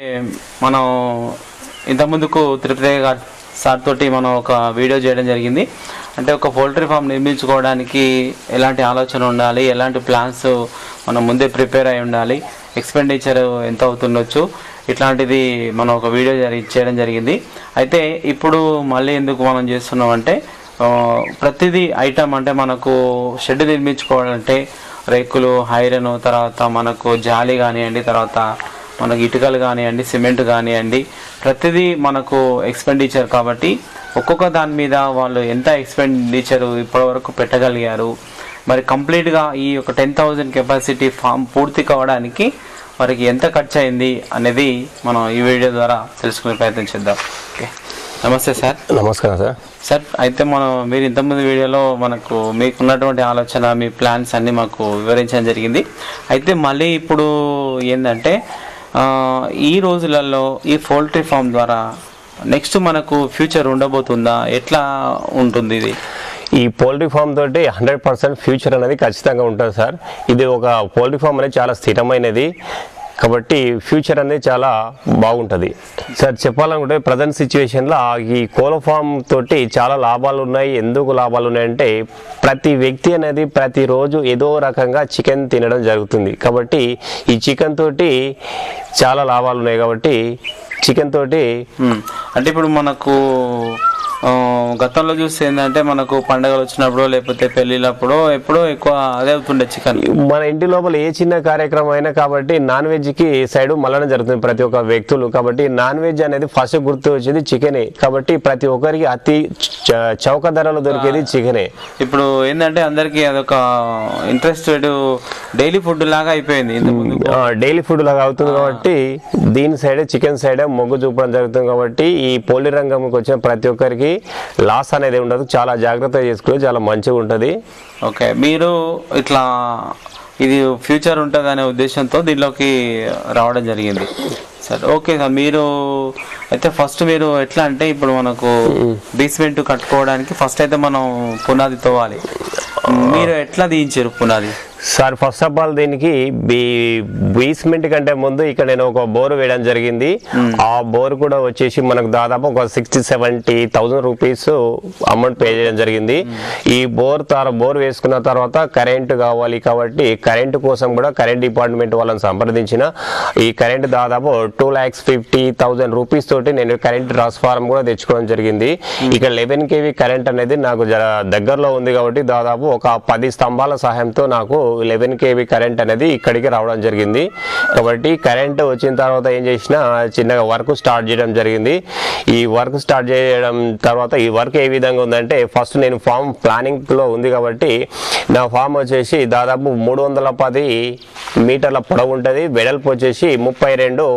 మనం ఇంతకుముందుకు తిరుపతి గారు సార్ తోటి మనం ఒక వీడియో చేయడం జరిగింది అంటే ఒక పౌల్ట్రీ ఫామ్ నిర్మించుకోవడానికి ఎలాంటి ఆలోచన ఉండాలి ఎలాంటి ప్లాన్స్ మనం ముందే ప్రిపేర్ అయి ఉండాలి ఎక్స్పెండిచర్ ఎంత అవుతుండొచ్చు ఇట్లాంటిది మనం ఒక వీడియో జరి చేయడం జరిగింది అయితే ఇప్పుడు మళ్ళీ ఎందుకు మనం చేస్తున్నాం అంటే ఆ, ప్రతిదీ ఐటమ్ అంటే మనకు షెడ్ నిర్మించుకోవాలంటే రేకులు ఐరన్ తర్వాత మనకు జాలి కానివ్వండి తర్వాత మనకు ఇటుకలు కానివ్వండి సిమెంట్ కానివ్వండి ప్రతిదీ మనకు ఎక్స్పెండిచర్ కాబట్టి ఒక్కొక్క దాని మీద వాళ్ళు ఎంత ఎక్స్పెండిచర్ ఇప్పటివరకు పెట్టగలిగారు మరి కంప్లీట్గా ఈ యొక్క టెన్ థౌజండ్ కెపాసిటీ ఫామ్ పూర్తి కావడానికి వారికి ఎంత ఖర్చు అయింది అనేది మనం ఈ వీడియో ద్వారా తెలుసుకునే ప్రయత్నం చేద్దాం ఓకే నమస్తే సార్ నమస్కారం సార్ సార్ అయితే మనం మీరు ఇంతకుముందు వీడియోలో మనకు మీకున్నటువంటి ఆలోచన మీ ప్లాన్స్ అన్నీ మాకు వివరించడం జరిగింది అయితే మళ్ళీ ఇప్పుడు ఏంటంటే ఆ, ఈ రోజులలో ఈ పౌల్ట్రీ ఫామ్ ద్వారా నెక్స్ట్ మనకు ఫ్యూచర్ ఉండబోతుందా ఎట్లా ఉంటుంది ఇది ఈ పౌల్ట్రీ ఫామ్ తోటి హండ్రెడ్ పర్సెంట్ ఫ్యూచర్ అనేది ఖచ్చితంగా ఉంటుంది సార్ ఇది ఒక పౌల్ట్రీ ఫామ్ అనేది చాలా స్థిరమైనది కాబట్టి ఫ్యూచర్ అనేది చాలా బాగుంటుంది సార్ చెప్పాలనుకుంటే ప్రజెంట్ సిచ్యువేషన్లో ఈ కోళ్ళ ఫామ్ తోటి చాలా లాభాలు ఉన్నాయి ఎందుకు లాభాలు ఉన్నాయంటే ప్రతి వ్యక్తి అనేది ప్రతిరోజు ఏదో రకంగా చికెన్ తినడం జరుగుతుంది కాబట్టి ఈ చికెన్ తోటి చాలా లాభాలు ఉన్నాయి కాబట్టి చికెన్ తోటి ఉమ్, అంటే ఇప్పుడు మనకు ఆ, గతంలో చూస్తే ఏంటంటే మనకు పండగలు వచ్చినప్పుడు లేకపోతే పెళ్ళిళ్ళప్పుడు ఎప్పుడో ఎక్కువ అదే అవుతుండే చికెన్ మన ఇంటి లోపల ఏ చిన్న కార్యక్రమం అయినా కాబట్టి నాన్ వెజ్ కి సైడ్ మళ్ళనే జరుగుతుంది ప్రతి ఒక్క వ్యక్తులు కాబట్టి నాన్ వెజ్ అనేది ఫస్ట్ గుర్తు వచ్చేది చికెనే కాబట్టి ప్రతి ఒక్కరికి అతి చ- చౌక ధరలో దొరికేది చికెనే ఇప్పుడు ఏంటంటే అందరికి అదొక ఇంట్రెస్టెడ్ డైలీ ఫుడ్ లాగా అయిపోయింది ఇంతకుముందు డైలీ ఫుడ్ లాగా అవుతుంది కాబట్టి దీని సైడ్ చికెన్ సైడ్ మొగ్గు చూపడం జరుగుతుంది కాబట్టి ఈ పోలి రంగంకి వచ్చిన ప్రతి ఒక్కరికి లాస్ అనేది ఉండదు చాలా జాగ్రత్తగా చేసుకుని చాలా మంచిగా ఉంటుంది ఓకే మీరు ఇట్లా ఇది ఫ్యూచర్ ఉంటుంది అనే ఉద్దేశంతో దీనిలోకి రావడం జరిగింది సరే ఓకే సార్ మీరు అయితే ఫస్ట్ మీరు ఎట్లా అంటే ఇప్పుడు మనకు బేస్మెంట్ కట్టుకోవడానికి ఫస్ట్ అయితే మనం పునాది తవ్వాలి మీరు ఎట్లా దించారు పునాది సార్ ఫస్ట్ ఆఫ్ ఆల్ దీనికి బీ బేస్మెంట్ కంటే ముందు ఇక్కడ నేను ఒక బోర్ వేయడం జరిగింది ఆ బోర్ కూడా వచ్చేసి మనకు దాదాపు ఒక sixty seventy thousand rupees amount pay చేయడం జరిగింది ఈ బోర్ తార బోర్ వేసుకున్న తర్వాత కరెంట్ కావాలి కాబట్టి కరెంట్ కోసం కూడా కరెంట్ డిపార్ట్మెంట్ వాళ్ళని సంప్రదించిన ఈ కరెంట్ దాదాపు two lakhs fifty thousand rupees తోటి నేను కరెంట్ ట్రాన్స్ఫార్మ్ కూడా తెచ్చుకోవడం జరిగింది ఇక్కడ లెవెన్ కేవీ కరెంట్ అనేది నాకు జర దగ్గరలో ఉంది కాబట్టి దాదాపు ఒక పది స్తంభాల సహాయంతో నాకు లెవెన్ కేవీ కరెంట్ అనేది ఇక్కడికి రావడం జరిగింది కాబట్టి కరెంట్ వచ్చిన తర్వాత ఏం చేసిన చిన్నగా వర్క్ స్టార్ట్ చేయడం జరిగింది ఈ వర్క్ స్టార్ట్ చేయడం తర్వాత ఈ వర్క్ ఏ విధంగా ఉందంటే ఫస్ట్ నేను ఫామ్ ప్లానింగ్ లో ఉంది కాబట్టి నా ఫామ్ వచ్చేసి దాదాపు మూడు వందల పది మీటర్ల పొడవు ఉంటుంది వెడల్పు వచ్చేసి ముప్పై రెండు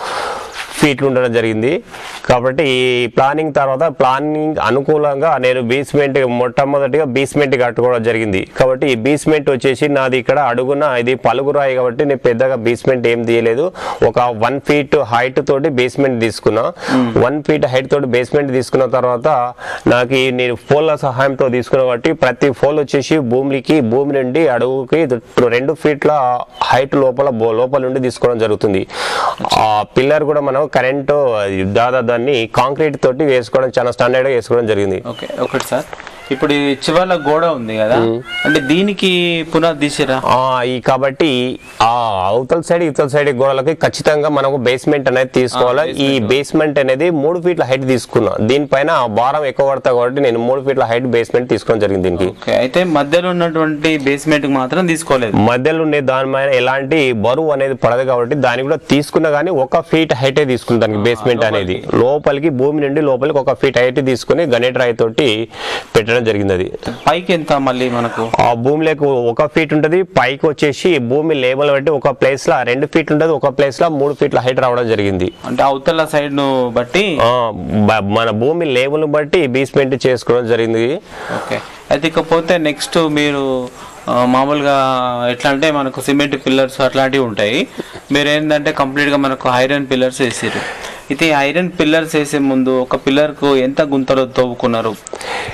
ఫీట్లు ఉండడం జరిగింది కాబట్టి ఈ ప్లానింగ్ తర్వాత ప్లానింగ్ అనుకూలంగా నేను బేస్మెంట్ మొట్టమొదటిగా బేస్మెంట్ కట్టుకోవడం జరిగింది కాబట్టి ఈ బేస్మెంట్ వచ్చేసి నాది ఇక్కడ అడుగున ఇది పలుగురాయి కాబట్టి నేను పెద్దగా బేస్మెంట్ ఏం తీయలేదు ఒక వన్ ఫీట్ హైట్ తోటి బేస్మెంట్ తీసుకున్నా వన్ ఫీట్ హైట్ తోటి బేస్మెంట్ తీసుకున్న తర్వాత నాకు ఈ నేను ఫోన్ల సహాయంతో తీసుకున్నా కాబట్టి ప్రతి ఫోన్ వచ్చేసి భూమికి భూమి నుండి అడుగుకి రెండు ఫీట్ల హైట్ లోపల బో- లోపల నుండి తీసుకోవడం జరుగుతుంది ఆ పిల్లర్ కూడా మనం కరెంటు దాదాపు దాన్ని కాంక్రీట్ తోటి వేసుకోవడం చాలా స్టాండర్డ్ గా వేసుకోవడం జరిగింది ఓకే ఒకటి సార్ ఇప్పుడు ఈ చివర్ల గోడ ఉంది కదా అంటే దీనికి పునాది తీసిరా ఆ ఈ కాబట్టి ఆ అవతల సైడ్ ఇవతల సైడ్ గోడలకి ఖచ్చితంగా మనకు బేస్మెంట్ అనేది తీసుకోవాలి ఈ బేస్మెంట్ అనేది మూడు ఫీట్ల హైట్ తీసుకున్నా దీనిపైన భారం ఎక్కువ పడతా కాబట్టి నేను మూడు ఫీట్ల హైట్ బేస్మెంట్ తీసుకోవడం జరిగింది దీనికి ఓకే అయితే మధ్యలో ఉన్నటువంటి బేస్మెంట్ మాత్రం తీసుకోలేదు మధ్యలో ఉండే దాని మీద ఎలాంటి బరువు అనేది పడదు కాబట్టి దాన్ని కూడా తీసుకున్నా కానీ ఒక ఫీట్ హైటే తీసుకుంది దానికి బేస్మెంట్ అనేది లోపలికి భూమి నుండి లోపలికి ఒక ఫీట్ హైట్ తీసుకుని గణేట్ రాయి తోటి పెట్టడం జరిగింది అది పైకి ఎంత మళ్ళీ మనకు ఆ భూమిలోకి ఒక ఫీట్ ఉంటది పైకి వచ్చేసి భూమి లేబుల్ బట్టి ఒక ప్లేస్ లో రెండు ఫీట్ ఉంటది ఒక ప్లేస్ లో మూడు ఫీట్ల హైట్ రావడం జరిగింది అంటే అవతల సైడ్ ను బట్టి ఆ, బ- మన భూమి లేబుల్ బట్టి బేస్మెంట్ చేసుకోవడం జరిగింది ఓకే అయితే ఇకపోతే నెక్స్ట్ మీరు ఆ, మామూలుగా ఎట్లా అంటే మనకు సిమెంట్ పిల్లర్స్ అట్లాంటివి ఉంటాయి మీరు ఏంటంటే కంప్లీట్గా మనకు ఐరన్ పిల్లర్స్ వేసారు అయితే ఈ ఐరన్ పిల్లర్స్ వేసే ముందు ఒక పిల్లర్కు ఎంత గుంతలో తవ్వుకున్నారు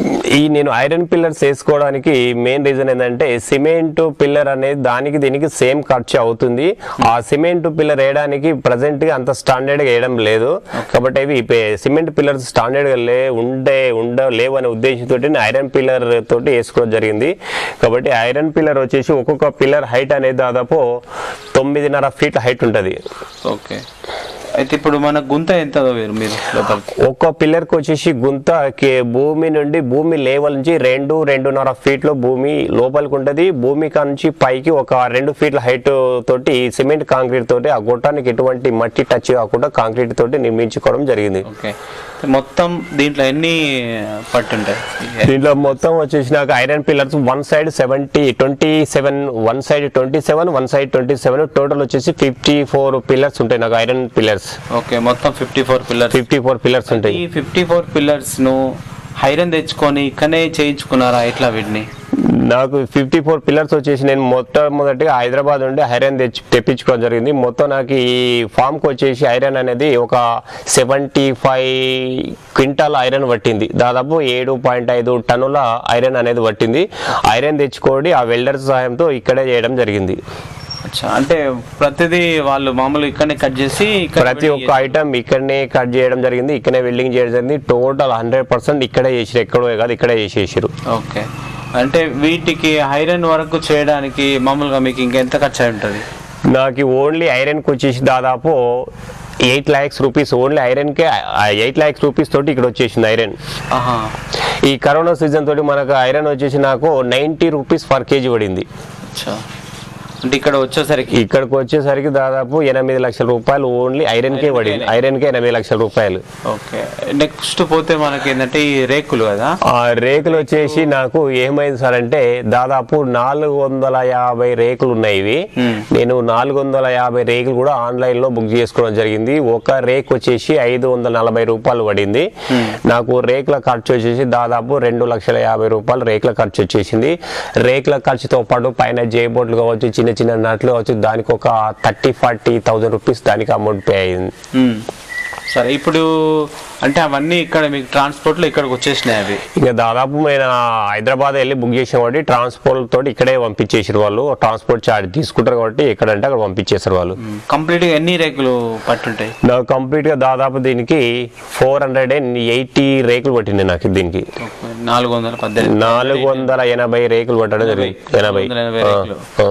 ఈ నేను ఐరన్ పిల్లర్స్ వేసుకోవడానికి మెయిన్ రీజన్ ఏంటంటే సిమెంట్ పిల్లర్ అనేది దానికి దీనికి సేమ్ ఖర్చు అవుతుంది ఆ సిమెంట్ పిల్లర్ వేయడానికి ప్రజెంట్ గా అంత స్టాండర్డ్ గా వేయడం లేదు కాబట్టి ఇవి పే- సిమెంట్ పిల్లర్స్ స్టాండర్డ్ గా లే ఉండే ఉండ లేవు అనే ఉద్దేశంతో నేను ఐరన్ పిల్లర్ తోటి వేసుకోవడం జరిగింది కాబట్టి ఐరన్ పిల్లర్ వచ్చేసి ఒక్కొక్క పిల్లర్ హైట్ అనేది దాదాపు తొమ్మిదిన్నర ఫీట్ హైట్ ఉంటుంది ఓకే అయితే ఇప్పుడు మన గుంత ఎంత వేరు మీరు లోపలికి ఒక్క పిల్లర్కి వచ్చేసి గుంత కే- భూమి నుండి భూమి లేవల్ నుంచి రెండు రెండున్నర ఫీట్లు భూమి లోపలికి ఉంటుంది భూమి కా నుంచి పైకి ఒక రెండు ఫీట్ల హైట్ తోటి సిమెంట్ కాంక్రీట్ తోటి ఆ గొట్టానికి ఎటువంటి మట్టి టచ్ కాకుండా కాంక్రీట్ తోటి నిర్మించుకోవడం జరిగింది ఓకే మొత్తం దీంట్లో ఎన్ని పట్టుంటాయి దీంట్లో మొత్తం వచ్చేసి నాకు iron pillars one side seventy twenty seven one side twenty seven one side twenty seven total వచ్చేసి ఫిఫ్టీ ఫోర్ పిల్లర్స్ ఉంటాయి నాకు ఐరన్ పిల్లర్స్ ఓకే మొత్తం fifty four pillars fifty four pillars ఉంటాయి ఈ ఫిఫ్టీ ఫోర్ పిల్లర్స్ ను హైరన్ తెచ్చుకొని ఇక్కడనే చేయించుకున్నారా ఎట్లా వీటిని నాకు ఫిఫ్టీ ఫోర్ పిల్లర్స్ వచ్చేసి నేను మొట్టమొదటిగా హైదరాబాద్ నుండి ఐరన్ తెచ్చి తెప్పించుకోవడం జరిగింది మొత్తం నాకు ఈ ఫామ్కి వచ్చేసి ఐరన్ అనేది ఒక సెవెంటీ ఫైవ్ క్వింటాల్ ఐరన్ పట్టింది దాదాపు ఏడు పాయింట్ ఐదు టన్నుల ఐరన్ అనేది పట్టింది ఐరన్ తెచ్చుకోడి ఆ వెల్డర్ సహాయంతో ఇక్కడే చేయడం జరిగింది అచ్చా అంటే ప్రతిదీ వాళ్ళు మామూలు ఇక్కడనే కట్ చేసి ఇక్కడ ప్రతి ఒక్క ఐటమ్ ఇక్కడనే కట్ చేయడం జరిగింది ఇక్కడనే వెల్డింగ్ చేయడం జరిగింది టోటల్ హండ్రెడ్ పర్సెంట్ ఇక్కడే చేసిరు ఎక్కడో కాదు ఇక్కడే చేసేసారు ఓకే అంటే వీటికి ఐరన్ వరకు చేయడానికి మామూలుగా మీకు ఇంకెంత ఖర్చు అయి ఉంటుంది నాకు ఓన్లీ ఐరన్కి వచ్చేసి దాదాపు ఎయిట్ ల్యాక్స్ రూపీస్ ఓన్లీ ఐరన్కే ఎయిట్ ల్యాక్స్ రూపీస్ తోటి ఇక్కడ వచ్చేసింది ఐరన్ ఆహా ఈ కరోనా సీజన్ తోటి మనకు ఐరన్ వచ్చేసి నాకు నైంటీ రూపీస్ పర్ కేజీ పడింది అచ్చా అంటే ఇక్కడ వచ్చేసరికి ఇక్కడికి వచ్చేసరికి దాదాపు ఎనిమిది లక్షల రూపాయలు ఓన్లీ ఐరన్కే పడింది ఐరన్కే ఎనిమిది లక్షల రూపాయలు ఓకే నెక్స్ట్ పోతే మనకి ఏంటంటే ఈ రేకులు కదా ఆ రేకులు వచ్చేసి నాకు ఏమైంది సార్ అంటే దాదాపు నాలుగు వందల యాభై రేకులు ఉన్నాయి ఇవి Hmm. నేను నాలుగు వందల యాభై రేకులు కూడా ఆన్లైన్ లో బుక్ చేసుకోవడం జరిగింది ఒక రేక్ వచ్చేసి ఐదు వందల నలభై రూపాయలు పడింది నాకు రేకుల ఖర్చు వచ్చేసి దాదాపు రెండు లక్షల యాభై రూపాయలు రేకుల ఖర్చు వచ్చేసింది రేకుల ఖర్చుతో పాటు పైన జే బోర్డులు కావచ్చు చిన్న చిన్న నట్లు కావచ్చు దానికి ఒక థర్టీ ఫార్టీ థౌసండ్ రూపీస్ దానికి అమౌంట్ పే అయింది ఉమ్. సరే ఇప్పుడు అంటే అవన్నీ ఇక్కడ మీకు ట్రాన్స్పోర్ట్లో ఇక్కడికి వచ్చేసినాయి అవి ఇంకా దాదాపు నేను హైదరాబాద్ వెళ్ళి బుక్ చేసిన కాబట్టి ట్రాన్స్పోర్ట్ తోటి ఇక్కడే పంపించేసారు వాళ్ళు ట్రాన్స్పోర్ట్ ఛార్జ్ తీసుకుంటారు కాబట్టి ఎక్కడంటే అక్కడ పంపించేశారు వాళ్ళు కంప్లీట్గా ఎన్ని రేకులు పట్టుంటాయి నాకు కంప్లీట్ గా దాదాపు దీనికి ఫోర్ హండ్రెడ్ అండ్ ఎయిటీ రేకులు పట్టింది నాకు దీనికి ఓకే. నాలుగు వందల పద్దెనిమిది నాలుగు వందల ఎనభై రేకులు పట్టడం జరిగింది ఎనభై వందల ఎనభై ఆ, రేకులు. ఆ.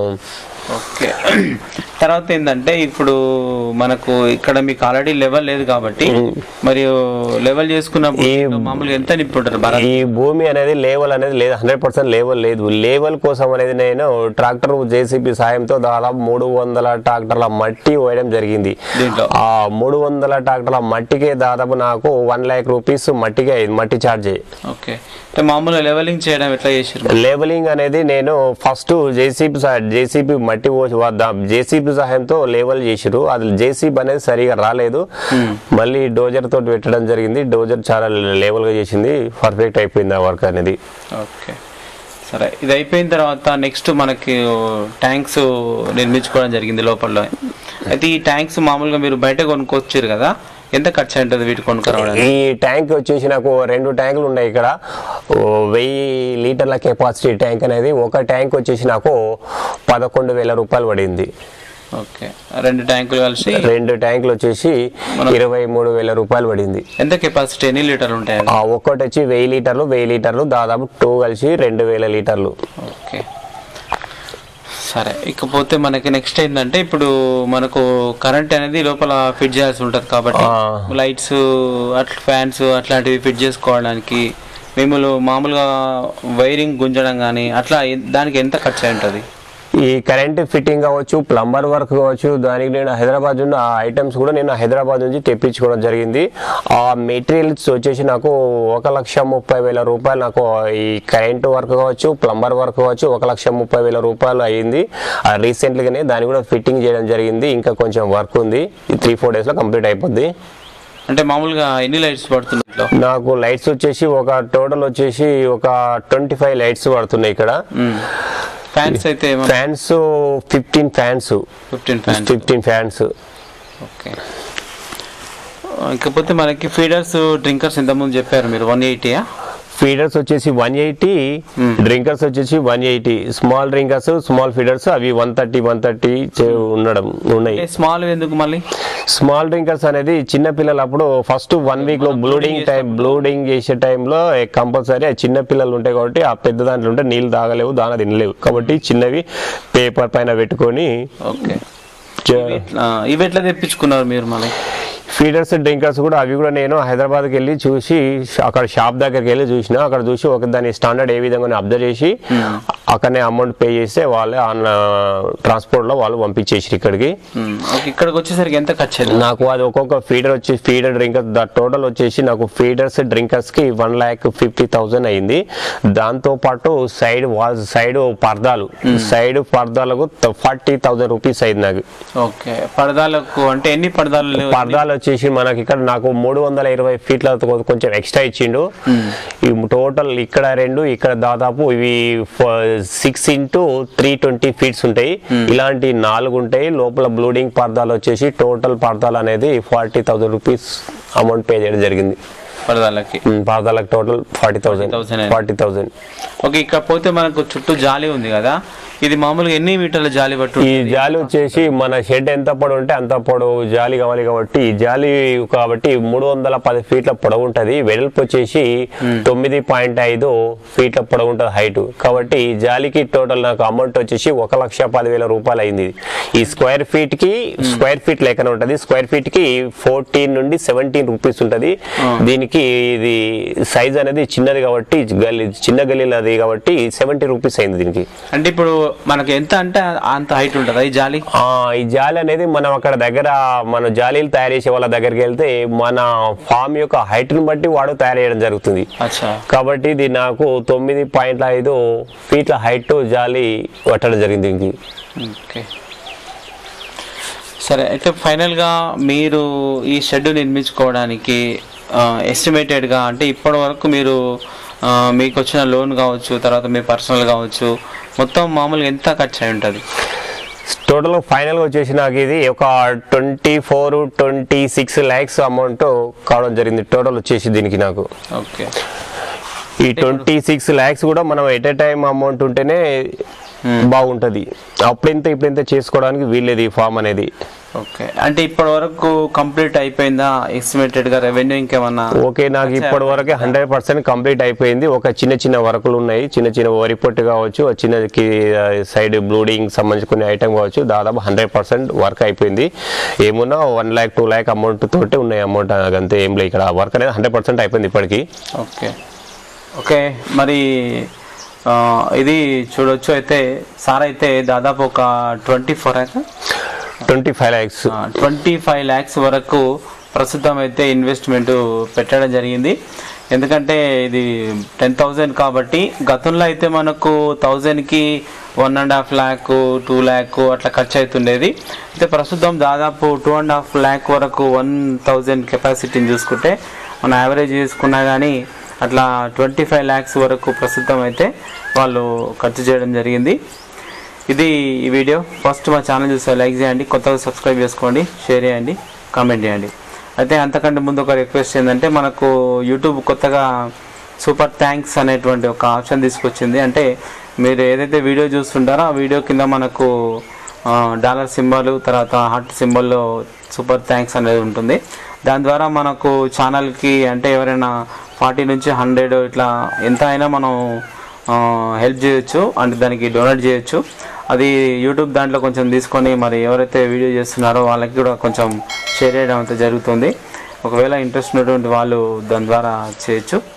ఓకే తర్వాత ఏంటంటే ఇప్పుడు మనకు ఇక్కడ మీకు ఆల్రెడీ లెవెల్ లేదు కాబట్టి మరియు లెవెల్ చేసుకున్నప్పుడు ఈ- మామూలుగా ఎంత నింపుంటారు బాగా ఈ భూమి అనేది లేవల్ అనేది లేదు హండ్రెడ్ పర్సెంట్ లేవల్ లేదు లేవల్ కోసం అనేది నేను ట్రాక్టర్ జేసీబీ సాయంతో దాదాపు మూడు వందల ట్రాక్టర్ల మట్టి వేయడం జరిగింది దీంట్లో ఆ మూడు వందల ట్రాక్టర్ల మట్టికే దాదాపు నాకు వన్ ల్యాక్ రూపీస్ మట్టికే అయింది మట్టి ఛార్జ్ ఓకే అంటే మామూలుగా లెవెలింగ్ చేయడం ఎట్లా చేసారు లేబలింగ్ అనేది నేను ఫస్ట్ జేసీబీ జేసీబీ మట్టి పోసి జేసీబీ సహాయంతో లేబల్ చేసిరు అది జేసీబీ అనేది సరిగా రాలేదు మళ్ళీ డోజర్ తోటి పెట్టడం జరిగింది డోజర్ చాలా లేవల్ గా చేసింది పర్ఫెక్ట్ అయిపోయింది ఆ వర్క్ అనేది ఓకే సరే ఇది అయిపోయిన తర్వాత నెక్స్ట్ మనకి ట్యాంక్స్ నిర్మించుకోవడం జరిగింది లోపల అయితే ఈ ట్యాంక్స్ మామూలుగా మీరు బయట కొనుక్కొచ్చారు కదా ఎంత ఖర్చు అయి ఉంటుంది వీటి కొనుక్కరావడానికి ఈ ట్యాంక్ వచ్చేసి నాకు రెండు ట్యాంకులు ఉన్నాయి ఇక్కడ ఓ వెయ్యి లీటర్ల కెపాసిటీ ట్యాంక్ అనేది ఒక ట్యాంక్ వచ్చేసి నాకు పదకొండు వేల రూపాయలు పడింది ఓకే రెండు ట్యాంకులు కలిసి రెండు ట్యాంకులు వచ్చేసి ఇరవై మూడు వేల రూపాయలు పడింది ఎంత కెపాసిటీ ఎన్ని లీటర్లు ఉంటాయి అవి? ఆ ఒక్కటి వచ్చి వెయ్యి లీటర్లు వెయ్యి లీటర్లు దాదాపు టూ కలిసి రెండు వేల లీటర్లు ఓకే సరే ఇకపోతే మనకి నెక్స్ట్ ఏంటంటే ఇప్పుడు మనకు కరెంట్ అనేది లోపల ఫిట్ చేయాల్సి ఉంటుంది కాబట్టి ఆ. లైట్స్ అట్లా ఫ్యాన్స్ అట్లాంటివి ఫిట్ చేసుకోవడానికి మేము మామూలుగా వైరింగ్ గుంజడం కానీ అట్లా ఎ- దానికి ఎంత ఖర్చు అయి ఉంటుంది ఈ కరెంట్ ఫిట్టింగ్ కావచ్చు ప్లంబర్ వర్క్ కావచ్చు దానికి నేను హైదరాబాద్ ఉన్న ఆ ఐటమ్స్ కూడా నేను హైదరాబాద్ నుంచి తెప్పించుకోవడం జరిగింది ఆ మెటీరియల్స్ వచ్చేసి నాకు ఒక లక్ష ముప్పై వేల రూపాయలు నాకు ఈ కరెంట్ వర్క్ కావచ్చు ప్లంబర్ వర్క్ కావచ్చు ఒక లక్ష ముప్పై వేల రూపాయలు అయ్యింది ఆ రీసెంట్గానే దాన్ని కూడా ఫిట్టింగ్ చేయడం జరిగింది ఇంకా కొంచెం వర్క్ ఉంది ఈ త్రీ ఫోర్ డేస్లో కంప్లీట్ అయిపోద్ది అంటే మామూలుగా ఎన్ని లైట్స్ పడుతుంది ఇంట్లో నాకు లైట్స్ వచ్చేసి ఒక టోటల్ వచ్చేసి ఒక ట్వంటీ ఫైవ్ లైట్స్ పడుతున్నాయి ఇక్కడ ఫ్యాన్స్ అయితే fans fifteen fans fifteen fans fifteen fans okay ఇకపోతే మనకి ఫీడర్స్ డ్రింకర్స్ ఇంతకుముందు చెప్పారు మీరు వన్ ఎయిటీయా ఫీడర్స్ వచ్చేసి వన్ ఎయిటీ డ్రింకర్స్ వచ్చేసి one eighty small drinkers small feeders అవి వన్ థర్టీ వన్ థర్టీ ఉండడం ఉన్నాయి స్మాల్ ఎందుకు మళ్ళీ స్మాల్ డ్రింకర్స్ అనేది చిన్న పిల్లలు అప్పుడు ఫస్ట్ వన్ వీక్ లో బ్లూడింగ్ టైం బ్లూడింగ్ చేసే టైంలో కంపల్సరీ చిన్న పిల్లలు ఉంటాయి కాబట్టి ఆ పెద్ద దాంట్లో ఉంటే నీళ్ళు తాగలేవు దాన తినలేవు కాబట్టి చిన్నవి పేపర్ పైన పెట్టుకొని ఓకే చ- ఇవి ఎట్లా తెప్పించుకున్నారు మీరు మళ్ళీ ఫీడర్స్ డ్రింకర్స్ కూడా అవి కూడా నేను హైదరాబాద్కి వెళ్ళి చూసి అక్కడ షాప్ దగ్గరికి వెళ్ళి చూసిన అక్కడ చూసి ఒక దాని స్టాండర్డ్ ఏ విధంగా అబ్జర్వ్ చేసి అక్కడనే అమౌంట్ పే చేస్తే వాళ్ళే ఆన్ ట్రాన్స్పోర్ట్ లో వాళ్ళు పంపించేసి ఇక్కడికి మ్మ్. ఓకే ఇక్కడికి వచ్చేసరికి ఎంత ఖర్చు అయింది నాకు అది ఒక్కొక్క ఫీడర్ వచ్చి ఫీడర్ డ్రింకర్ టోటల్ వచ్చేసి నాకు ఫీడర్స్ డ్రింకర్స్ కి వన్ ల్యాక్ ఫిఫ్టీ థౌసండ్ అయింది దాంతో పాటు సైడ్ వాల్ సైడ్ పర్దాలు సైడ్ పర్దాలకు ఫార్టీ థౌసండ్ రూపీస్ అయింది నాకు ఓకే పరదాలకు అంటే ఎన్ని పరదాలు లేవు? పర్దాలు వచ్చేసి మనకి ఇక్కడ నాకు మూడు వందల ఇరవై ఫీట్ల కొంచెం ఎక్స్ట్రా ఇచ్చిండు ఈ టోటల్ ఇక్కడ రెండు ఇక్కడ దాదాపు ఇవి six into three twenty feets ఉంటాయి ఇలాంటి నాలుగు ఉంటాయి లోపల బ్లూడింగ్ పర్దాలు వచ్చేసి టోటల్ పర్దాలు అనేది forty thousand rupees amount pay చేయడం జరిగింది పరదాలకి ఉమ్, పర్దాలకు total forty thousand 40,000 forty thousand okay ఇక్కడ పోతే మనకు చుట్టూ జాలి ఉంది కదా ఇది మామూలుగా ఎన్ని మీటర్ల జాలి పట్టు ఈ జాలి వచ్చేసి మన షెడ్ ఎంత పొడవు ఉంటే అంత పొడవు జాలి కావాలి కాబట్టి ఈ జాలి కాబట్టి మూడు వందల పది ఫీట్ల పొడవు ఉంటది వెడల్పు వచ్చేసి తొమ్మిది పాయింట్ ఐదు ఫీట్ల పొడవు ఉంటుంది హైట్ కాబట్టి ఈ జాలికి టోటల్ నాకు అమౌంట్ వచ్చేసి ఒక లక్ష పదివేల రూపాయలు అయింది ఈ స్క్వేర్ ఫీట్ కి స్క్వేర్ ఫీట్ లెక్కన ఉంటది స్క్వేర్ ఫీట్ కి ఫోర్టీన్ నుండి సెవెంటీన్ రూపీస్ ఉంటది దీనికి ఇది సైజ్ అనేది చిన్నది కాబట్టి గల్లీ చిన్న గల్లీలు అది కాబట్టి సెవెంటీ రూపీస్ అయింది దీనికి అంటే ఇప్పుడు మనకి ఎంత అంటే అంత హైట్ ఉంటుందా ఈ జాలి ఆ ఈ జాలి అనేది మనం అక్కడ దగ్గర మన జాలీలు తయారు చేసే వాళ్ళ దగ్గరికి వెళ్తే మన ఫామ్ యొక్క హైట్ ని బట్టి వాడు తయారు చేయడం జరుగుతుంది అచ్చా కాబట్టి ఇది నాకు తొమ్మిది పాయింట్ ఐదు ఫీట్ల హైట్ జాలి పట్టడం జరిగింది దీనికి ఓకే సరే అయితే ఫైనల్గా మీరు ఈ షెడ్ నిర్మించుకోవడానికి ఎస్టిమేటెడ్గా అంటే ఇప్పటి వరకు మీరు ఆ, మీకు వచ్చిన లోన్ కావచ్చు తర్వాత మీ పర్సనల్ కావచ్చు మొత్తం మామూలుగా ఎంత ఖర్చు అయి ఉంటుంది టోటల్ ఫైనల్ వచ్చేసి నాకు ఇది ఒక twenty four twenty six lakhs amount కావడం జరిగింది టోటల్ వచ్చేసి దీనికి నాకు ఓకే ఈ ట్వంటీ సిక్స్ ల్యాక్స్ కూడా మనం ఎట్ ఏ టైం అమౌంట్ ఉంటేనే బాగుంటది అప్పుడింత ఇప్పుడింత చేసుకోవడానికి వీల్లేదు ఈ ఫామ్ అనేది ఓకే అంటే ఇప్పటి వరకు కంప్లీట్ అయిపోయిందా ఎస్టిమేటెడ్గా రెవెన్యూ ఇంకేమన్నా ఓకే నాకు ఇప్పటి వరకే హండ్రెడ్ పర్సెంట్ కంప్లీట్ అయిపోయింది ఒక చిన్న చిన్న వర్కులు ఉన్నాయి చిన్న చిన్న వరి పొట్టు కావచ్చు ఒక చిన్న సైడ్ బ్లూడింగ్ సంబంధించి కొన్ని ఐటమ్ కావచ్చు దాదాపు హండ్రెడ్ పర్సెంట్ వర్క్ అయిపోయింది ఏమున్నా one lakh two lakh amount తోటి ఉన్నాయి అమౌంట్ అంతే ఏం లేదు ఇక్కడ వర్క్ అనేది హండ్రెడ్ పర్సెంట్ అయిపోయింది ఇప్పటికి ఓకే ఓకే మరి ఆ, ఇది చూడొచ్చు అయితే సార్ అయితే దాదాపు ఒక twenty four twenty five lakhs twenty five lakhs వరకు ప్రస్తుతం అయితే ఇన్వెస్ట్మెంట్ పెట్టడం జరిగింది ఎందుకంటే ఇది టెన్ థౌజండ్ కాబట్టి గతంలో అయితే మనకు థౌజండ్కి one and half lakh two lakh అట్లా ఖర్చు అవుతుండేది అయితే ప్రస్తుతం దాదాపు టూ అండ్ హాఫ్ ల్యాక్ వరకు వన్ థౌజండ్ కెపాసిటీని చూసుకుంటే మనం యావరేజ్ చేసుకున్నా కానీ అట్లా ట్వంటీ ఫైవ్ ల్యాక్స్ వరకు ప్రస్తుతం అయితే వాళ్ళు ఖర్చు చేయడం జరిగింది ఇది ఈ వీడియో ఫస్ట్ మా ఛానల్ చూస్తే లైక్ చేయండి కొత్తగా సబ్స్క్రైబ్ చేసుకోండి షేర్ చేయండి కామెంట్ చేయండి అయితే అంతకంటే ముందు ఒక రిక్వెస్ట్ ఏంటంటే మనకు యూట్యూబ్ కొత్తగా సూపర్ థ్యాంక్స్ అనేటువంటి ఒక ఆప్షన్ తీసుకొచ్చింది అంటే మీరు ఏదైతే వీడియో చూస్తుంటారో ఆ వీడియో కింద మనకు ఆ, డాలర్ సింబల్ తర్వాత హార్ట్ సింబల్లో సూపర్ థ్యాంక్స్ అనేది ఉంటుంది దాని ద్వారా మనకు ఛానల్కి అంటే ఎవరైనా ఫార్టీ నుంచి హండ్రెడ్ ఇట్లా ఎంత అయినా మనం హెల్ప్ చేయొచ్చు అంటే దానికి డొనేట్ చేయొచ్చు అది యూట్యూబ్ దాంట్లో కొంచెం తీసుకొని మరి ఎవరైతే వీడియో చేస్తున్నారో వాళ్ళకి కూడా కొంచెం షేర్ చేయడం అయితే జరుగుతుంది ఒకవేళ ఇంట్రెస్ట్ ఉన్నటువంటి వాళ్ళు దాని ద్వారా చేయొచ్చు